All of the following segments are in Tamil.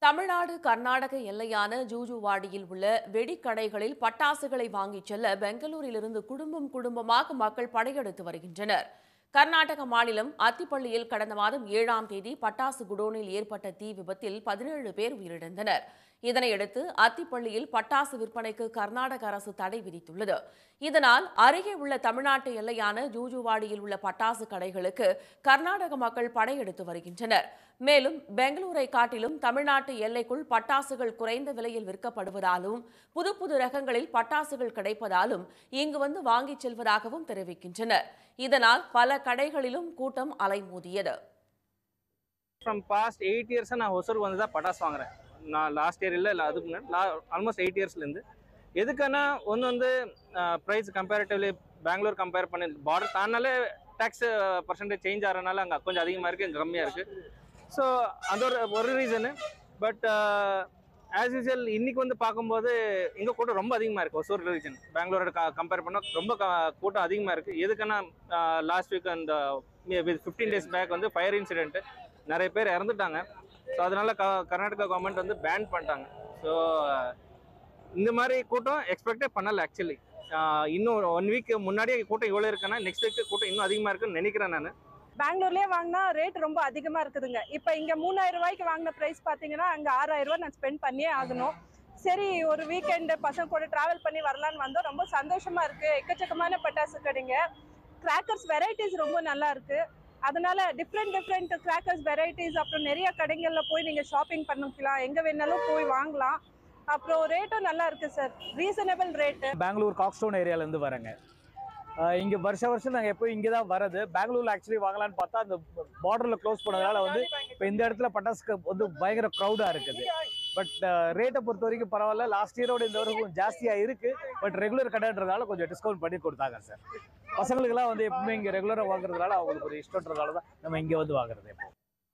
தமிழ்நாடு கர்நாடக எல்லையான ஜூஜுவாடியில் உள்ள வெடிக்கடைகளில் பட்டாசுகளை வாங்கிச் செல்ல பெங்களூரிலிருந்து குடும்பம் குடும்பமாக மக்கள் படையெடுத்து வருகின்றனர் கர்நாடக மாநிலம் அத்திப்பள்ளியில் கடந்த மாதம் ஏழாம் தேதி பட்டாசு குடோனில் ஏற்பட்ட தீ விபத்தில் பதினேழு பேர் உயிரிழந்தனர் இதனையடுத்து அத்திப்பள்ளியில் பட்டாசு விற்பனைக்கு கர்நாடக அரசு தடை விதித்துள்ளது இதனால் அருகே உள்ள தமிழ்நாட்டு எல்லையான ஜூஜுவாடியில் உள்ள பட்டாசு கடைகளுக்கு கர்நாடக மக்கள் படையெடுத்து வருகின்றனர் மேலும் பெங்களூரை காட்டிலும் தமிழ்நாட்டு எல்லைக்குள் பட்டாசுகள் குறைந்த விலையில் விற்கப்படுவதாலும் புது புது ரகங்களில் பட்டாசுகள் கிடைப்பதாலும் இங்கு வந்து வாங்கிச் செல்வதாகவும் தெரிவிக்கின்றனர் இதனால் பல கடைகளிலும் கூட்டம் அலைமோதியது ஃப்ரம் பாஸ்ட் எயிட் இயர்ஸாக நான் ஒசூர் வந்து தான் பட்டாசு வாங்குறேன் நான் லாஸ்ட் இயர் இல்லை இல்லை அதுக்கு முன்னாடி லா ஆல்மோஸ்ட் எயிட் இயர்ஸ்லேருந்து எதுக்குன்னா ஒன்று வந்து ப்ரைஸ் கம்பேரிட்டிவ்லி பெங்களூர் கம்பேர் பண்ணி பார்டர் தானாலே டேக்ஸ் பர்சன்டேஜ் சேஞ்ச் ஆகிறனால அங்கே கொஞ்சம் அதிகமாக இருக்குது இங்கே கம்மியாக இருக்குது ஸோ அது ஒரு ஒரு ரீசனு பட் ஆஸ் யூஸ்வல் இன்னைக்கு வந்து பார்க்கும்போது இங்கே கூட்டம் ரொம்ப அதிகமாக இருக்குது ஒசூர் ரீஜன் பெங்களூரோட கம்பேர் பண்ணால் ரொம்ப க- கூட்டம் அதிகமாக இருக்குது எதுக்குன்னா லாஸ்ட் வீக் அந்த ஃபிஃப்டீன் டேஸ் பேக் வந்து ஃபயர் இன்சிடென்ட்டு நிறைய பேர் இறந்துட்டாங்க ஸோ அதனால க கர்நாடகா கவர்மெண்ட் வந்து பேன் பண்ணிட்டாங்க ஸோ இந்த மாதிரி கூட்டம் எக்ஸ்பெக்டே பண்ணல ஆக்சுவலி இன்னும் ஒன் வீக் முன்னாடியே கூட்டம் இவ்வளோ இருக்குன்னா நெக்ஸ்ட் வீக் கூட்டம் இன்னும் அதிகமாக இருக்குன்னு நினைக்கிறேன் நான் பெங்களூர்லயே வாங்கினா ரேட் ரொம்ப அதிகமா இருக்குதுங்க இப்போ இங்க மூணாயிரம் ரூபாய்க்கு வாங்கின பிரைஸ் பாத்தீங்கன்னா அங்க ஆறாயிரம் ரூபாய் நான் ஸ்பெண்ட் பண்ணியே ஆகணும் சரி ஒரு வீக்கெண்டு பசங்க கூட டிராவல் பண்ணி வரலான்னு வந்தோம் ரொம்ப சந்தோஷமா இருக்கு எக்கச்சக்கமான பட்டாசு கடைங்க கிராக்கர்ஸ் வெரைட்டிஸ் ரொம்ப நல்லா இருக்கு அதனால டிஃப்ரெண்ட் டிஃப்ரெண்ட் கிராக்கர்ஸ் வெரைட்டிஸ் அப்புறம் நிறைய கடைகள்ல போய் நீங்க ஷாப்பிங் பண்ணிக்கலாம் எங்க வேணாலும் போய் வாங்கலாம் அப்புறம் ரேட்டும் நல்லா இருக்கு sir reasonable rate Bangalore Cox Town ஏரியாலேருந்து வரேங்க அஹ் இங்க வருஷ வருஷம் நாங்கள் எப்போ இங்கே தான் வரது பெங்களூர்ல ஆக்சுவலி வாங்கலாம்னு பார்த்தா அந்த பார்டரில் க்ளோஸ் பண்ணதுனால வந்து இப்போ இந்த இடத்துல பட்டாசுக்கு வந்து பயங்கர க்ரௌடாக இருக்குது பட் ரேட்டை பொறுத்த வரைக்கும் பரவாயில்ல லாஸ்ட் இயரோட இந்த வருஷம் கொஞ்சம் ஜாஸ்தியாக இருக்கு பட் ரெகுலர் கடைன்றதால கொஞ்சம் டிஸ்கவுண்ட் பண்ணி கொடுத்தாங்க சார் பசங்களுக்கெல்லாம் வந்து எப்பவுமே இங்கே ரெகுலராக வாங்குறதுனால அவங்களுக்கு ஒரு இஷ்டன்றதால தான் நம்ம இங்கே வந்து வாங்குறது எப்போ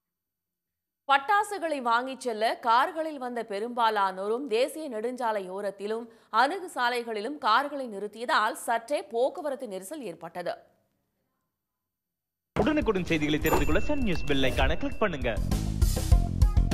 பட்டாசுகளை வாங்கிச் செல்ல கார்களில் வந்த பெரும்பாலானோரும் தேசிய நெடுஞ்சாலையோரத்திலும் அணுகு சாலைகளிலும் கார்களை நிறுத்தியதால் சற்றே போக்குவரத்து நெரிசல் ஏற்பட்டது உடனுக்குடன் செய்திகளை தெரிந்து கொள்ள சன் நியூஸ் பெல் ஐகானை கிளிக் பண்ணுங்க